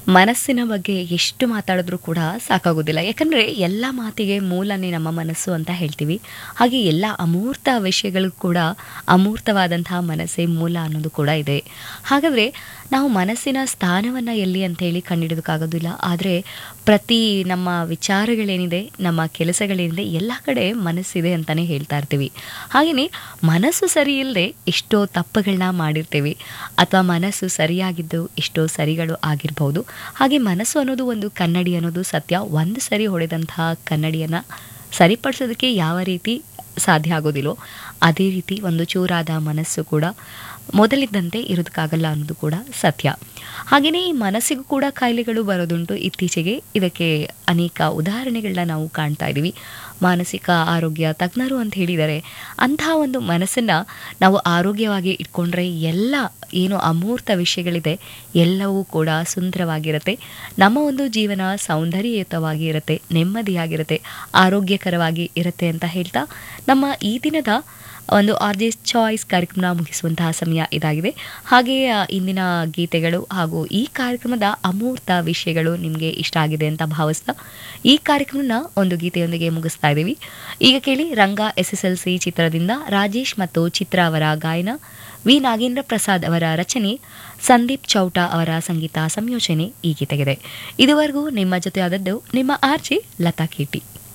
ಮನಸ್ಸಿನ ಬಗ್ಗೆ ಎಷ್ಟು ಮಾತಾಡಿದ್ರೂ ಕೂಡ ಸಾಕಾಗೋದಿಲ್ಲ ಯಾಕಂದರೆ ಎಲ್ಲ ಮಾತಿಗೆ ಮೂಲನೇ ನಮ್ಮ ಮನಸ್ಸು ಅಂತ ಹೇಳ್ತೀವಿ ಹಾಗೆ ಎಲ್ಲ ಅಮೂರ್ತ ವಿಷಯಗಳು ಕೂಡ ಅಮೂರ್ತವಾದಂತಹ ಮನಸ್ಸೇ ಮೂಲ ಅನ್ನೋದು ಕೂಡ ಇದೆ ಹಾಗಾದರೆ ನಾವು ಮನಸ್ಸಿನ ಸ್ಥಾನವನ್ನು ಎಲ್ಲಿ ಅಂತೇಳಿ ಕಂಡುಹಿಡೋದಕ್ಕಾಗೋದಿಲ್ಲ ಆದರೆ ಪ್ರತಿ ನಮ್ಮ ವಿಚಾರಗಳೇನಿದೆ ನಮ್ಮ ಕೆಲಸಗಳೇನಿದೆ ಎಲ್ಲ ಕಡೆ ಮನಸ್ಸಿದೆ ಅಂತಲೇ ಹೇಳ್ತಾ ಇರ್ತೀವಿ ಹಾಗೆಯೇ ಮನಸ್ಸು ಸರಿ ಇಲ್ಲದೆ ಎಷ್ಟೋ ತಪ್ಪುಗಳನ್ನ ಮಾಡಿರ್ತೀವಿ ಅಥವಾ ಮನಸ್ಸು ಸರಿಯಾಗಿದ್ದು ಎಷ್ಟೋ ಸರಿಗಳು ಆಗಿರ್ಬೋದು ಹಾಗೆ ಮನಸ್ಸು ಅನ್ನೋದು ಒಂದು ಕನ್ನಡಿ ಅನ್ನೋದು ಸತ್ಯ ಒಂದು ಸರಿ ಹೊಡೆದಂತಹ ಕನ್ನಡಿಯನ್ನು ಸರಿಪಡಿಸೋದಕ್ಕೆ ಯಾವ ರೀತಿ ಸಾಧ್ಯ ಆಗೋದಿಲ್ಲೋ ಅದೇ ರೀತಿ ಒಂದು ಚೂರಾದ ಮನಸ್ಸು ಕೂಡ ಮೊದಲಿದ್ದಂತೆ ಇರೋದಕ್ಕಾಗಲ್ಲ ಅನ್ನೋದು ಕೂಡ ಸತ್ಯ ಹಾಗೆಯೇ ಈ ಮನಸ್ಸಿಗೂ ಕೂಡ ಕಾಯಿಲೆಗಳು ಬರೋದುಂಟು ಇತ್ತೀಚೆಗೆ ಇದಕ್ಕೆ ಅನೇಕ ಉದಾಹರಣೆಗಳನ್ನ ನಾವು ಕಾಣ್ತಾ ಇದ್ದೀವಿ ಮಾನಸಿಕ ಆರೋಗ್ಯ ತಜ್ಞರು ಅಂತ ಹೇಳಿದ್ದಾರೆ ಅಂತಹ ಒಂದು ಮನಸ್ಸನ್ನು ನಾವು ಆರೋಗ್ಯವಾಗಿ ಇಟ್ಕೊಂಡ್ರೆ ಎಲ್ಲ ಏನು ಅಮೂರ್ತ ವಿಷಯಗಳಿದೆ ಎಲ್ಲವೂ ಕೂಡ ಸುಂದರವಾಗಿರುತ್ತೆ ನಮ್ಮ ಒಂದು ಜೀವನ ಸೌಂದರ್ಯಯುತವಾಗಿ ಇರುತ್ತೆ ನೆಮ್ಮದಿಯಾಗಿರುತ್ತೆ ಆರೋಗ್ಯಕರವಾಗಿ ಇರುತ್ತೆ ಅಂತ ಹೇಳ್ತಾ ನಮ್ಮ ಈ ದಿನದ ಒಂದು ಆರ್ಜೆಸ್ ಚಾಯ್ಸ್ ಕಾರ್ಯಕ್ರಮ ಮುಗಿಸುವಂತಹ ಸಮಯ ಇದಾಗಿದೆ ಹಾಗೆಯೇ ಆ, ಇಂದಿನ ಗೀತೆಗಳು ಹಾಗೂ ಈ ಕಾರ್ಯಕ್ರಮದ ಅಮೂರ್ತ ವಿಷಯಗಳು ನಿಮಗೆ ಇಷ್ಟ ಆಗಿದೆ ಅಂತ ಭಾವಿಸ್ತಾ ಈ ಕಾರ್ಯಕ್ರಮನ ಒಂದು ಗೀತೆಯೊಂದಿಗೆ ಮುಗಿಸ್ತಾ ಇದ್ದೀವಿ ಈಗ ಕೇಳಿ Ranga S S L C ಚಿತ್ರದಿಂದ ರಾಜೇಶ್ ಮತ್ತು ಚಿತ್ರ ಅವರ ಗಾಯನ ವಿ ನಾಗೇಂದ್ರ ಪ್ರಸಾದ್ ಅವರ ರಚನೆ ಸಂದೀಪ್ ಚೌಟ ಅವರ ಸಂಗೀತ ಸಂಯೋಜನೆ ಈ ಗೀತೆಗಿದೆ ಇದುವರೆಗೂ ನಿಮ್ಮ ಜೊತೆ ಆದದ್ದು ನಿಮ್ಮ ಆರ್ಜೆ ಲತಾ ಕೀಟಿ